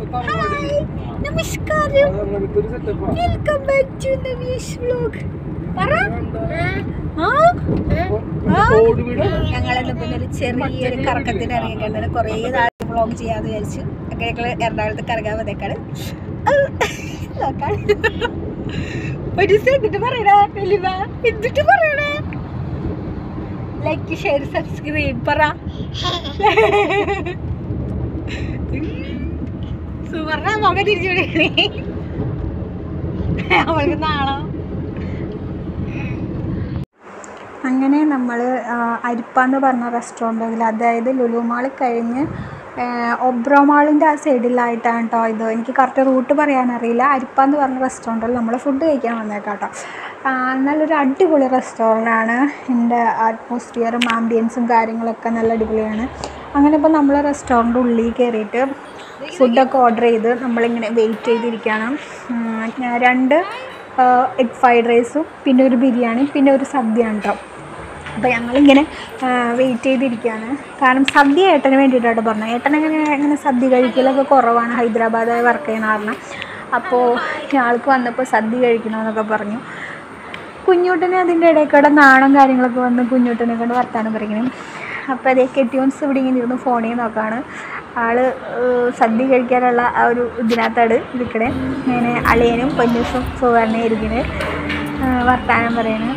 Hi നമസ്കാരം welcome back to Naveesh vlog പറ ആ ആ ഞങ്ങളെന്ന് പിന്നെ ഒരു ചെറിയൊരു കറക്കത്തിന് ഇറങ്ങിയിട്ടുണ്ട് കുറേ നാൾ വ്ളോഗ് ചെയ്യാന്ന് വിചാരിച്ചു ഒക്കെ ഞങ്ങൾ എറണാകുളത്ത് കറങ്ങാൻ വന്നേക്കാണ് അത് നോക്കാം ഒരു ദിവസം എന്നിട്ട് പറയണേ വെല്ലുവ എന്നിട്ട് പറയണേ ലൈക്ക് ഷെയർ സബ്സ്ക്രൈബ് പറ സുവർണ മുഖം തിരിച്ചു വിടണേ അവൾക്ക് നാളോ അങ്ങനെ നമ്മൾ അരിപ്പ എന്ന് പറഞ്ഞ റെസ്റ്റോറൻറ്റിൽ അതായത് ലുലു മാൾ കഴിഞ്ഞ് ഒബ്രോ മാളിൻ്റെ ആ സൈഡിലായിട്ടാണ് കേട്ടോ ഇത് എനിക്ക് കറക്റ്റ് റൂട്ട് പറയാനറിയില്ല അരിപ്പ എന്ന് പറഞ്ഞ റെസ്റ്റോറൻറ്റിൽ നമ്മൾ ഫുഡ് കഴിക്കാൻ വന്നേക്കാം കേട്ടോ നല്ലൊരു അടിപൊളി റെസ്റ്റോറൻ്റാണ് എൻ്റെ അറ്റ്മോസ്ഫിയറും ആംബിയൻസും കാര്യങ്ങളൊക്കെ നല്ല അടിപൊളിയാണ് അങ്ങനെ ഇപ്പോൾ നമ്മൾ റെസ്റ്റോറൻറ്റ് ഉള്ളിൽ കയറിയിട്ട് ഫുഡൊക്കെ ഓർഡർ ചെയ്ത് നമ്മളിങ്ങനെ വെയിറ്റ് ചെയ്തിരിക്കുകയാണ് ഉം, ഞാൻ രണ്ട് എഗ് ഫ്രൈഡ് റൈസും പിന്നെ ഒരു ബിരിയാണി പിന്നെ ഒരു സദ്യയാണ് കേട്ടോ അപ്പോൾ ഞങ്ങളിങ്ങനെ വെയിറ്റ് ചെയ്തിരിക്കുകയാണ് കാരണം സദ്യ ഏട്ടന് വേണ്ടിയിട്ടാണ് പറഞ്ഞത് ഏട്ടൻ അങ്ങനെ അങ്ങനെ സദ്യ കഴിക്കലൊക്കെ കുറവാണ് ഹൈദരാബാദ് വർക്ക് ചെയ്യുന്ന കാരണം അപ്പോൾ ആൾക്ക് വന്നപ്പോൾ സദ്യ കഴിക്കണമെന്നൊക്കെ പറഞ്ഞു കുഞ്ഞൂട്ടന് അതിൻ്റെ ഇടയിൽ കൂടെ നാണം കാര്യങ്ങളൊക്കെ വന്ന് കുഞ്ഞൂട്ടനെ കൊണ്ട് വർത്താനം പറയണം അപ്പോൾ അതേ കെട്ടിയോൺസ് ഇവിടെ ഇങ്ങനെ ഇരുന്ന് ഫോണിൽ നോക്കാണ് ആള് ഏഹ് സദ്യ കഴിക്കാനുള്ള ആ ഒരു ഇതിനകത്താണ് ഇരിക്കണേ ഇങ്ങനെ അളിയനും പൊന്നൂസും സുവർണയും ഇരിക്കണേ വർത്താനം പറയണേ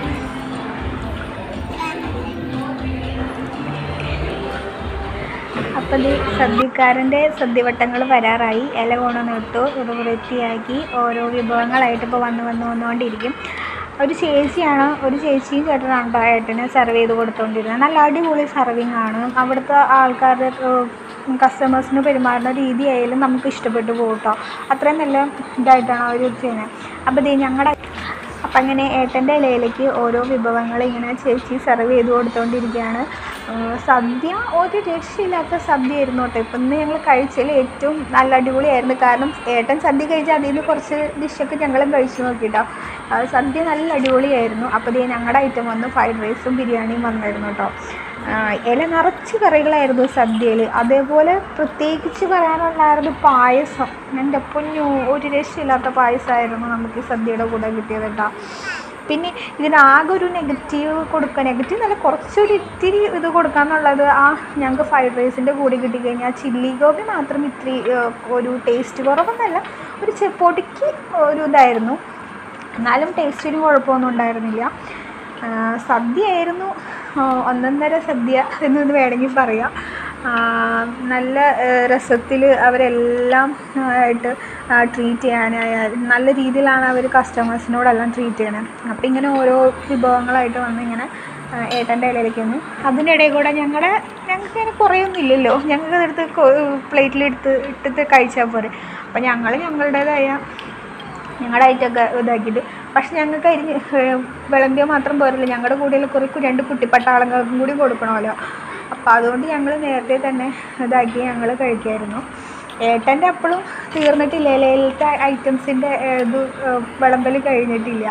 അപ്പോൾ ഈ സദ്യക്കാരൻ്റെ സദ്യവട്ടങ്ങൾ വരാറായി ഇല കൊണ്ടുവന്ന് ഇട്ടു ഇത് വൃത്തിയാക്കി ഓരോ വിഭവങ്ങളായിട്ട് ഇപ്പോൾ വന്ന് വന്ന് വന്നുകൊണ്ടിരിക്കും ഒരു ചേച്ചിയാണ് ഒരു ചേച്ചിയും ചേട്ടനാണ് കേട്ടോ ഏട്ടന് സെർവ് ചെയ്ത് കൊടുത്തുകൊണ്ടിരുന്നത് നല്ല അടിപൊളി സർവിങ് ആണ് അവിടുത്തെ ആൾക്കാരുടെ കസ്റ്റമേഴ്സിന് പെരുമാറുന്ന രീതി ആയാലും നമുക്ക് ഇഷ്ടപ്പെട്ടു പോകും കേട്ടോ അത്രയും നല്ല ഇതായിട്ടാണ് അവർ ചെയ്യുന്നത് അപ്പോൾ ഇത് ഞങ്ങളുടെ അപ്പം അങ്ങനെ ഏട്ടൻ്റെ ഇലയിലേക്ക് ഓരോ വിഭവങ്ങൾ ഇങ്ങനെ ചേച്ചി സെർവ് ചെയ്ത് കൊടുത്തുകൊണ്ടിരിക്കുകയാണ് ഏഹ് സദ്യ ഒരു രക്ഷയില്ലാത്ത സദ്യ ആയിരുന്നു കേട്ടോ ഇപ്പം ഇന്ന് ഞങ്ങൾ കഴിച്ചതിൽ ഏറ്റവും നല്ല അടിപൊളിയായിരുന്നു കാരണം ഏട്ടൻ സദ്യ കഴിച്ചാൽ അതിൽ നിന്ന് കുറച്ച് ഡിഷൊക്കെ ഞങ്ങളും കഴിച്ചു നോക്കിട്ടോ അത് സദ്യ നല്ല അടിപൊളിയായിരുന്നു അപ്പോൾ ഇതേ ഞങ്ങളുടെ ഐറ്റം വന്നു ഫ്രൈഡ് റൈസും ബിരിയാണിയും വന്നായിരുന്നു കേട്ടോ ആഹ് ഇല നിറച്ച് കറികളായിരുന്നു സദ്യയിൽ അതേപോലെ പ്രത്യേകിച്ച് പറയാനുള്ളായിരുന്നു പായസം എൻ്റെ പൊന്നു ഒരു രക്ഷയില്ലാത്ത പായസമായിരുന്നു നമുക്ക് ഈ സദ്യയുടെ കൂടെ കിട്ടിയത് കേട്ടോ പിന്നെ ഇതിനാകെ ഒരു നെഗറ്റീവ് കൊടുക്കുക നെഗറ്റീവ് നല്ല കുറച്ചൊരു ഇത്തിരി ഇത് കൊടുക്കാന്നുള്ളത് ആ ഞങ്ങൾക്ക് ഫ്രൈഡ് റൈസിൻ്റെ കൂടെ കിട്ടിക്കഴിഞ്ഞാൽ ചില്ലി ഗോബി മാത്രം ഇത്തിരി ഏഹ്, ഒരു ടേസ്റ്റ് കുറവൊന്നല്ല ഒരു ചെപ്പോട്ടിക്ക് ഒരു ഇതായിരുന്നു എന്നാലും ടേസ്റ്റിന് കുഴപ്പമൊന്നും ഉണ്ടായിരുന്നില്ല ആ, സദ്യയായിരുന്നു ആ, ഒന്നൊന്നര സദ്യ എന്ന് വേണമെങ്കിൽ പറയാം ആ, നല്ല രസത്തിൽ അവരെല്ലാം ആ, ആയിട്ട് ട്രീറ്റ് ചെയ്യാനായാലും നല്ല രീതിയിലാണ് അവർ കസ്റ്റമേഴ്സിനോടെല്ലാം ട്രീറ്റ് ചെയ്യണത് അപ്പം ഇങ്ങനെ ഓരോ വിഭവങ്ങളായിട്ട് വന്ന് ഇങ്ങനെ ആ, ഏട്ടൻ്റെ ഇലയിലേക്ക് വന്നു അതിനിടയിൽ കൂടെ ഞങ്ങളുടെ ഞങ്ങൾക്ക് അങ്ങനെ കുറേയൊന്നും ഇല്ലല്ലോ ഞങ്ങൾക്ക് അതെടുത്ത് പ്ലേറ്റിലെടുത്ത് ഇട്ടിട്ട് കഴിച്ചാൽ പോരെ അപ്പം ഞങ്ങൾ ഞങ്ങളുടേതായ ഞങ്ങളുടെ ഐറ്റമൊക്കെ ഇതാക്കിയിട്ട് പക്ഷെ ഞങ്ങൾക്ക് അരിഞ്ഞ് വിളമ്പിയ മാത്രം പോരല്ലോ ഞങ്ങളുടെ കൂടെയുള്ള കുറേ കു- രണ്ട് കുട്ടിപ്പട്ടാളങ്ങൾക്കും കൂടി കൊടുക്കണമല്ലോ അപ്പോൾ അതുകൊണ്ട് ഞങ്ങൾ നേരത്തെ തന്നെ ഇതാക്കി ഞങ്ങൾ കഴിക്കായിരുന്നു ഏട്ടൻ്റെ അപ്പോഴും തീർന്നിട്ടില്ല ഇലയിലത്തെ ഐറ്റംസിൻ്റെ ഇത് വിളമ്പൽ കഴിഞ്ഞിട്ടില്ല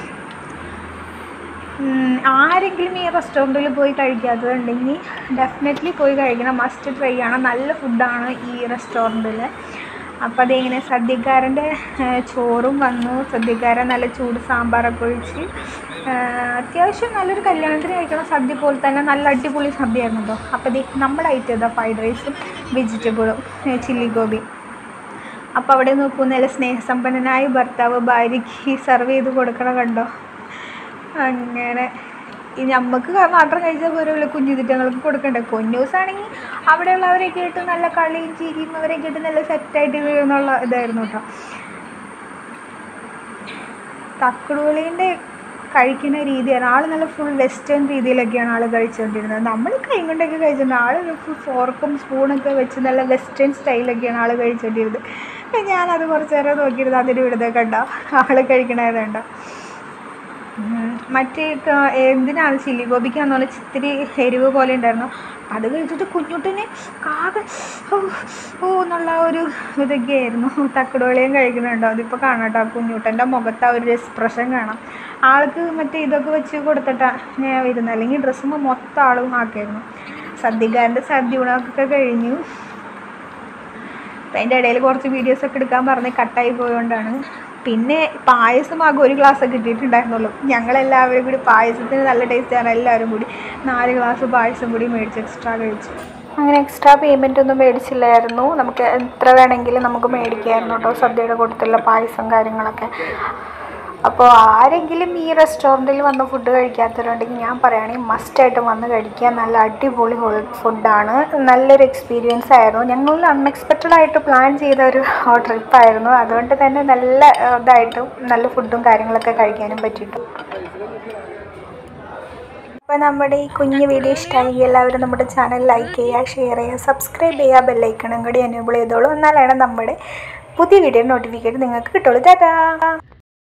ഉം, ആരെങ്കിലും ഈ റെസ്റ്റോറൻറ്റിൽ പോയി കഴിക്കാത്തതുണ്ടെങ്കിൽ ഡെഫിനറ്റ്ലി പോയി കഴിക്കണം മസ്റ്റ് ട്രൈ ആണ് നല്ല ഫുഡാണ് ഈ റെസ്റ്റോറൻറ്റിൽ അപ്പോൾ അതിങ്ങനെ സദ്യക്കാരൻ്റെ ഏഹ്, ചോറും വന്നു സദ്യക്കാരൻ നല്ല ചൂട് സാമ്പാറൊക്കെ ഒഴിച്ച് ഏഹ്, അത്യാവശ്യം നല്ലൊരു കല്യാണത്തിന് കഴിക്കണ സദ്യ പോലെ തന്നെ നല്ല അടിപൊളി സദ്യയായിരുന്നു കേട്ടോ അപ്പോൾ ദേ നമ്മുടെ ഐറ്റം ഇതാ ഫ്രൈഡ് റൈസും വെജിറ്റബിളും ചില്ലി ഗോബി അപ്പോൾ അവിടെ നോക്കൂ നല്ല സ്നേഹസമ്പന്നനായ ഭർത്താവ് ഭാര്യയ്ക്ക് സെർവ് ചെയ്ത് കൊടുക്കണ കണ്ടോ അങ്ങനെ ഈ നമുക്ക് മാത്രം കഴിച്ചാൽ പോരല്ലോ കുഞ്ഞുതിറ്റങ്ങൾക്ക് കൊടുക്കണ്ടേ കുഞ്ഞൂസാണെങ്കിൽ അവിടെയുള്ളവരെയൊക്കെ ആയിട്ട് നല്ല കളിയും ചിരിയും അവരെയൊക്കെ ആയിട്ട് നല്ല സെറ്റായിട്ട് എന്നുള്ള ഇതായിരുന്നു കേട്ടോ തക്കുടുകളീൻ്റെ കഴിക്കുന്ന രീതിയാണ് ആൾ നല്ല ഫുൾ വെസ്റ്റേൺ രീതിയിലൊക്കെയാണ് ആൾ കഴിച്ചുകൊണ്ടിരുന്നത് നമ്മൾ കൈ കൊണ്ടൊക്കെ കഴിച്ചിട്ടുണ്ട് ആൾ ഫുൾ ഫോർക്കും സ്പൂണൊക്കെ വെച്ച് നല്ല വെസ്റ്റേൺ സ്റ്റൈലൊക്കെയാണ് ആൾ കഴിച്ചുകൊണ്ടിരുന്നത് ഞാനത് കുറച്ച് നേരം നോക്കിയിരുന്നത് അതിന് വിടുന്നത് കണ്ടോ ആൾ കഴിക്കണത് കണ്ടോ ഉം. മറ്റേ ക- എന്തിനാണ് ചില്ലി ഗോപിക്കാന്നുള്ള ഇത്തിരി എരിവ് പോലെ ഉണ്ടായിരുന്നു അത് കഴിച്ചിട്ട് കുഞ്ഞുട്ടിന് കാകെ ഓ ഓ എന്നുള്ള ഒരു ഇതൊക്കെയായിരുന്നു തക്കടുവളിയും കഴിക്കുന്നുണ്ടോ അതിപ്പോൾ കാണാം കേട്ടോ കുഞ്ഞുട്ടൻ്റെ മുഖത്ത് ആ ഒരു എക്സ്പ്രഷൻ കാണാം ആൾക്ക് മറ്റേ ഇതൊക്കെ വെച്ച് കൊടുത്തിട്ടാണ് ഞാൻ വരുന്നത് അല്ലെങ്കിൽ ഡ്രസ്സുമ്പോൾ മൊത്തം ആളും ആക്കിയായിരുന്നു സദ്യക്കാരൻ്റെ സദ്യ ഗുണമൊക്കെ കഴിഞ്ഞു അപ്പം അതിൻ്റെ ഇടയിൽ കുറച്ച് വീഡിയോസൊക്കെ എടുക്കാൻ പറഞ്ഞ് കട്ടായി പോയതുകൊണ്ടാണ് പിന്നെ പായസം ആകെ ഒരു ഗ്ലാസ് കിട്ടിയിട്ടുണ്ടായിരുന്നുള്ളൂ ഞങ്ങളെല്ലാവരും കൂടി പായസത്തിന് നല്ല ടേസ്റ്റാണ് എല്ലാവരും കൂടി നാല് ഗ്ലാസ് പായസം കൂടി മേടിച്ച് എക്സ്ട്രാ കഴിച്ചു അങ്ങനെ എക്സ്ട്രാ പേയ്മെൻ്റ് ഒന്നും മേടിച്ചില്ലായിരുന്നു നമുക്ക് എത്ര വേണമെങ്കിലും നമുക്ക് മേടിക്കായിരുന്നു കേട്ടോ സദ്യയുടെ കൂട്ടത്തിലുള്ള പായസം കാര്യങ്ങളൊക്കെ അപ്പോൾ ആരെങ്കിലും ഈ റെസ്റ്റോറൻറ്റിൽ വന്ന് ഫുഡ് കഴിക്കാത്തവരുണ്ടെങ്കിൽ ഞാൻ പറയുകയാണെങ്കിൽ മസ്റ്റായിട്ട് വന്ന് കഴിക്കുക നല്ല അടിപൊളി ഫുഡാണ് നല്ലൊരു എക്സ്പീരിയൻസ് ആയിരുന്നു ഞങ്ങൾ അൺഎക്സ്പെക്റ്റഡ് ആയിട്ട് പ്ലാൻ ചെയ്ത ഒരു ട്രിപ്പായിരുന്നു അതുകൊണ്ട് തന്നെ നല്ല ഏഹ്, ഇതായിട്ടും നല്ല ഫുഡും കാര്യങ്ങളൊക്കെ കഴിക്കാനും പറ്റിയിട്ടു അപ്പോൾ നമ്മുടെ ഈ കുഞ്ഞു വീഡിയോ ഇഷ്ടമായി എല്ലാവരും നമ്മുടെ ചാനൽ ലൈക്ക് ചെയ്യുക ഷെയർ ചെയ്യുക സബ്സ്ക്രൈബ് ചെയ്യുക ബെല്ലൈക്കണം കൂടി എനേബിൾ ചെയ്തോളൂ എന്നാലാണ് നമ്മുടെ പുതിയ വീഡിയോ നോട്ടിഫിക്കേഷൻ നിങ്ങൾക്ക് കിട്ടുള്ളൂ ടാറ്റാ